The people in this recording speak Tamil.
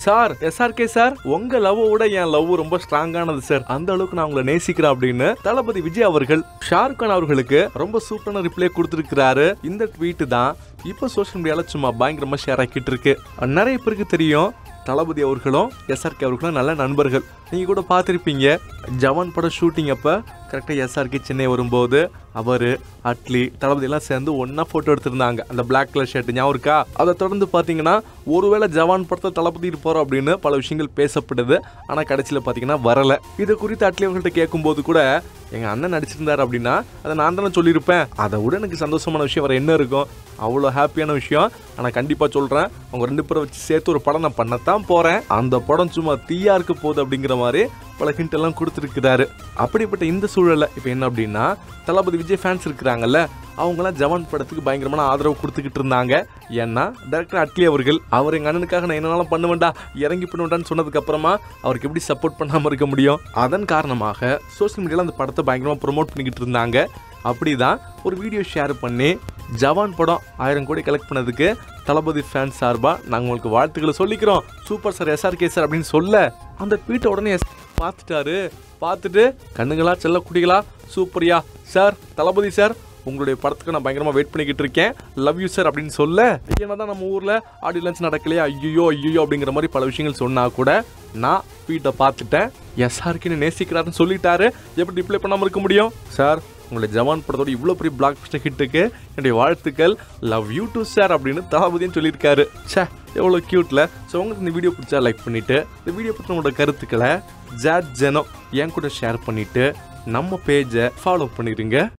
சார் எஸ்ஆர்கே சார் உங்க லவ் விட என் லவ் ரொம்ப ஸ்ட்ராங்கானது சார் அந்த அளவுக்கு நான் உங்களை நேசிக்கிறேன் அப்படின்னு தளபதி விஜய் அவர்கள் ஷாருக் கான் அவர்களுக்கு ரொம்ப சூப்பரான ரிப்ளை கொடுத்திருக்கிறாரு இந்த ட்வீட் தான் இப்போ சோஷியல் மீடியால சும்மா பயங்கரமா ஷேர் ஆக்கிட்டு இருக்கு நிறைய பேருக்கு தெரியும் தளபதி அவர்களும் எஸ்ஆர்கே அவர்களும் நல்ல நண்பர்கள் நீங்கள் கூட பார்த்துருப்பீங்க ஜவான் படம் ஷூட்டிங் அப்போ கரெக்டாக எஸ்ஆர்கே சென்னை வரும்போது அவர் அட்லி தளபதி எல்லாம் சேர்ந்து ஒன்றா ஃபோட்டோ எடுத்திருந்தாங்க அந்த பிளாக் கலர் ஷர்ட் ஞாபகம் இருக்கா அதை தொடர்ந்து பார்த்தீங்கன்னா ஒருவேளை ஜவான் படத்தை தளபதி இருப்பாரோ அப்படின்னு பல விஷயங்கள் பேசப்படுது ஆனால் கடைசியில் பார்த்தீங்கன்னா வரல இது குறித்து அட்லி அவர்கள்ட்ட கேட்கும்போது கூட எங்கள் அண்ணன் நடிச்சிருந்தார் அப்படின்னா அதை நான் தானே சொல்லியிருப்பேன் அதை விட எனக்கு சந்தோஷமான விஷயம் வேறு என்ன இருக்கும் அவ்வளோ ஹாப்பியான விஷயம் ஆனால் கண்டிப்பாக சொல்கிறேன் அவங்க ரெண்டு பேரை வச்சு சேர்த்து ஒரு படம் நான் பண்ணத்தான் போகிறேன் அந்த படம் சும்மா தீயா இருக்க போகுது அப்படிங்கிற மாதிரி பல ஹிண்ட் எல்லாம் கொடுத்துருக்கிறாரு அப்படிப்பட்ட இந்த சூழலில் இப்போ என்ன அப்படின்னா தளபதி விஜய் ஃபேன்ஸ் இருக்கிறாங்கல்ல அவங்களாம் ஜவான் படத்துக்கு பயங்கரமான ஆதரவு கொடுத்துக்கிட்டு இருந்தாங்க ஏன்னா டேரக்டர் அட்லி அவர்கள் அவர் எங்கள் அண்ணனுக்காக நான் என்னென்னாலும் பண்ணுவேன்டா இறங்கி பண்ணுவேன்டான்னு சொன்னதுக்கு அப்புறமா அவருக்கு எப்படி சப்போர்ட் பண்ணாமல் இருக்க முடியும் அதன் காரணமாக சோஷியல் மீடியாவில் அந்த படத்தை பயங்கரமாக ப்ரொமோட் பண்ணிக்கிட்டு இருந்தாங்க அப்படிதான் ஒரு வீடியோ ஷேர் பண்ணி ஜவான் படம் ஆயிரம் கோடி கலெக்ட் பண்ணதுக்கு தளபதி ஃபேன் சார்பாக நாங்கள் உங்களுக்கு வாழ்த்துக்களை சொல்லிக்கிறோம் சூப்பர் சார் எஸ்ஆர்கே சார் அப்படின்னு சொல்ல அந்த ட்வீட்டை உடனே எஸ் பார்த்துட்டாரு பார்த்துட்டு கண்ணுங்களா செல்ல குடிகளா சூப்பரியா சார் தளபதி சார் உங்களுடைய படத்துக்கு நான் பயங்கரமாக வெயிட் பண்ணிக்கிட்டு இருக்கேன் லவ் யூ சார் அப்படின்னு சொல்ல தான் நம்ம ஊரில் ஆடியோ லன்ச் நடக்கலையா ஐயோ ஐயோ அப்படிங்கிற மாதிரி பல விஷயங்கள் சொன்னா கூட நான் ட்வீட்டை பார்த்துட்டேன் எஸ்ஆர்கின்னு நேசிக்கிறாருன்னு சொல்லிட்டாரு எப்படி ரிப்ளை பண்ணாமல் இருக்க முடியும் சார் உங்களுடைய ஜவான் படத்தோட இவ்வளோ பெரிய பிளாக் பஸ்டர் ஹிட்டுக்கு என்னுடைய வாழ்த்துக்கள் லவ் யூ டு சார் அப்படின்னு தளபதியும் சொல்லியிருக்காரு ச்சே எவ்வளோ க்யூட்டில் ஸோ உங்களுக்கு இந்த வீடியோ பிடிச்சா லைக் பண்ணிவிட்டு இந்த வீடியோ பற்றி உங்களோட கருத்துக்களை ஜாட் ஜெனோ என் கூட ஷேர் பண்ணிவிட்டு நம்ம பேஜை ஃபாலோ பண்ணிடுங்க